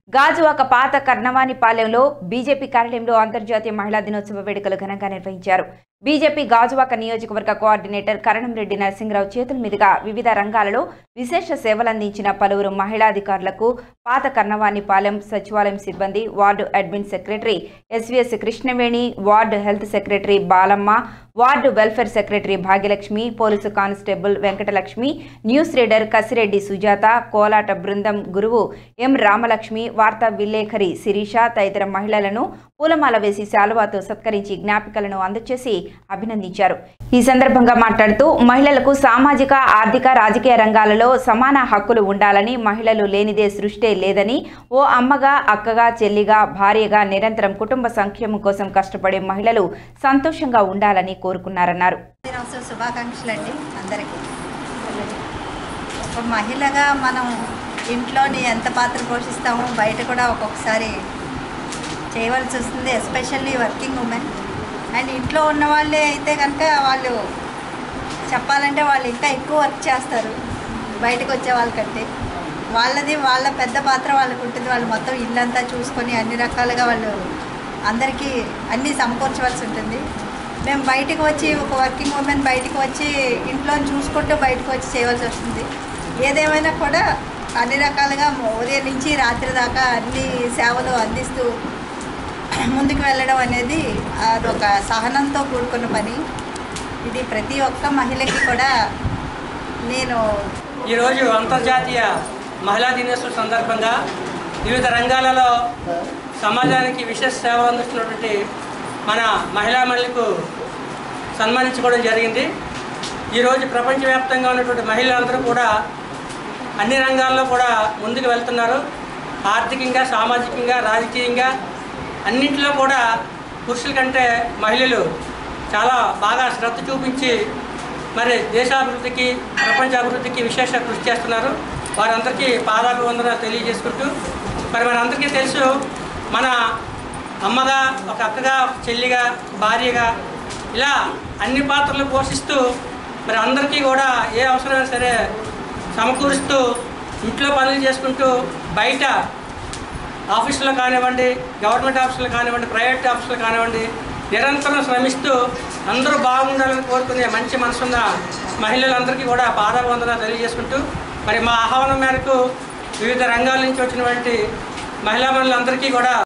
గాజువాక పాత కర్ణవానిపాలెంలో బీజేపీ కార్యాలయంలో అంతర్జాతీయ మహిళా దినోత్సవ వేడుకలు ఘనంగా నిర్వహించారు బీజేపీ గాజువాక నియోజకవర్గ కోఆర్డినేటర్ కరణంరెడ్డి నరసింహరావు చేతుల మీదుగా వివిధ రంగాలలో విశేష సేవలందించిన పలువురు మహిళాధికారులకు పాత కర్ణవానిపాలెం సచివాలయం సిబ్బంది ward admin secretary SVS Krishnaveni ward health secretary Balamma ward welfare secretary Bhagyalakshmi police constable Venkatalakshmi news reader Kasireddy Sujatha కోలాట బృందం గురువు ఎం రామలక్ష్మి వార్తా విలేఖరి శిరీష తదితర మహిళలను పూలమాల వేసి శాలువాతో సత్కరించి జ్ఞాపికలను అందజేసి అభినందించారు ఈ సందర్భంగా మాట్లాడుతూ మహిళలకు సామాజిక ఆర్థిక రాజకీయ రంగాలలో సమాన హక్కులు ఉండాలని మహిళలు లేనిదే సృష్టే లేదని ఓ అమ్మగా అక్కగా చెల్లిగా భార్యగా నిరంతరం కుటుంబ సంక్షేమం కోసం కష్టపడే మహిళలు సంతోషంగా ఉండాలని కోరుకున్నారన్నారు దినోత్సవ శుభాకాంక్షలు అండి అందరికీ ఒక మహిళగా మనం ఇంట్లోని ఎంత పాత్ర పోషిస్తామో బయట కూడా ఒక్కొక్కసారి చేయవలసి వస్తుంది ఎస్పెషల్లీ వర్కింగ్ ఉమెన్ అండ్ ఇంట్లో ఉన్న వాళ్ళే అయితే కనుక వాళ్ళు చెప్పాలంటే వాళ్ళు ఇంకా ఎక్కువ వర్క్ చేస్తారు బయటకు వచ్చే వాళ్ళకంటే వాళ్ళది వాళ్ళ పెద్ద పాత్ర వాళ్ళకు ఉంటుంది వాళ్ళు మొత్తం ఇల్లంతా చూసుకొని అన్ని రకాలుగా వాళ్ళు అందరికీ అన్నీ సమకూర్చవలసి ఉంటుంది మేము బయటకు వచ్చి ఒక వర్కింగ్ ఉమెన్ బయటకు వచ్చి ఇంట్లో చూసుకుంటూ బయటకు వచ్చి చేయవలసి వస్తుంది ఏదేమైనా కూడా అన్ని రకాలుగా ఉదయం నుంచి రాత్రి దాకా అన్ని సేవలు అందిస్తూ ముందుకు వెళ్ళడం అనేది అదొక సహనంతో కూడుకున్న పని ఇది ప్రతి ఒక్క మహిళకి కూడా నేను ఈరోజు అంతర్జాతీయ మహిళా దినోత్సవం సందర్భంగా వివిధ రంగాలలో సమాజానికి విశేష సేవలు అందిస్తున్నటువంటి మన మహిళా మహిళలకు సన్మానించుకోవడం జరిగింది ఈరోజు ప్రపంచవ్యాప్తంగా ఉన్నటువంటి మహిళలందరూ కూడా అన్ని రంగాల్లో కూడా ముందుకు వెళ్తున్నారు ఆర్థికంగా సామాజికంగా రాజకీయంగా అన్నింటిలో కూడా పురుషుల కంటే మహిళలు చాలా బాగా శ్రద్ధ చూపించి మరి దేశాభివృద్ధికి ప్రపంచ అభివృద్ధికి విశేష కృషి చేస్తున్నారు వారందరికీ పాదాభివందనాలు తెలియజేసుకుంటూ మరి మనందరికీ తెలుసు మన అమ్మగా ఒక అక్కగా ఒక చెల్లిగా భార్యగా ఇలా అన్ని పాత్రలు పోషిస్తూ మరి అందరికీ కూడా ఏ అవసరమైనా సరే సమకూరుస్తూ ఇంట్లో పనులు చేసుకుంటూ బయట ఆఫీసులో కానివ్వండి గవర్నమెంట్ ఆఫీసులో కానివ్వండి ప్రైవేట్ ఆఫీసులో కానివ్వండి నిరంతరం శ్రమిస్తూ అందరూ బాగుండాలని కోరుకునే మంచి మనసున్న మహిళలందరికీ కూడా పాదాభివందన తెలియజేసుకుంటూ మరి మా ఆహ్వానం మేరకు వివిధ రంగాల నుంచి వచ్చినటువంటి మహిళా మనులందరికీ కూడా